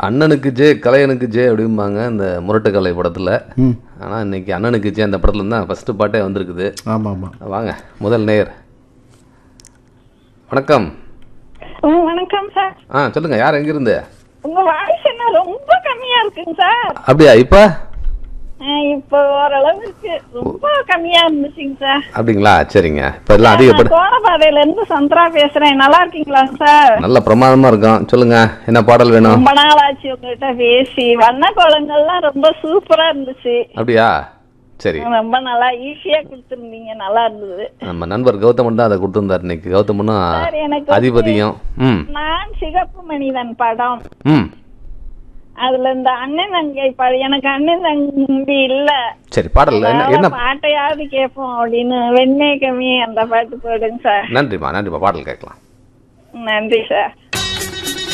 அண்ணனுக்கு J கலையனுக்கு J அப்படிம்பாங்க இந்த முரட்டு கலை படத்தில் ம் ஆனால் இன்னைக்கு அண்ணனுக்கு ஜே அந்த படத்துல தான் ஃபஸ்ட்டு பாட்டே வந்திருக்குது ஆமாம் ஆமாம் வாங்க முதல் நேயர் வணக்கம் ம், வணக்கம் சார் ஆ சொல்லுங்க யார் எங்கிருந்து உங்க வாய்ஸ் என்ன ரொம்ப கம்மியா இருக்குங்க சார் அப்படியா இப்போ ஆ, இப்போ ஓரளவுக்கு ரொம்ப கம்மியா இருந்துச்சுங்க சார் அப்படிங்களா சரிங்க இப்போ எல்லாம் அதிகப்படு நான் கோணபாதையில இருந்து சந்திரா பேசுறேன் நல்லா இருக்கீங்களா சார் நல்ல பிரமாதமா இருக்கும் சொல்லுங்க என்ன பாடல் வேணும் ரொம்ப நாள் ஆச்சு உங்ககிட்ட பேசி வண்ண கோலங்கள்லாம் ரொம்ப சூப்பரா இருந்துச்சு அப்படியா சரி ரொம்ப நல்லா ஈஸியா கொடுத்துருந்தீங்க நல்லா இருந்தது நம்ம நண்பர் கௌதமன் தான் அதை கொடுத்துருந்தார் இன்னைக்கு கௌதமனும் சார் எனக்கு வந்து அதிபதியும் ம் நான் சிகப்பு மனிதன் படம் ம் அதுல இந்த அண்ணன் தங்கை படம் எனக்கு அண்ணன் தம்பி இல்ல சரி பாடல் என்ன அதனால என்ன பாட்டையாவது கேட்போம் அப்படின்னு வெண்ணெய் கம்மி அந்த பாட்டு போடுங்க சார் நன்றிம்மா நன்றிம்மா பாடல் கேட்கலாம் நன்றி சார்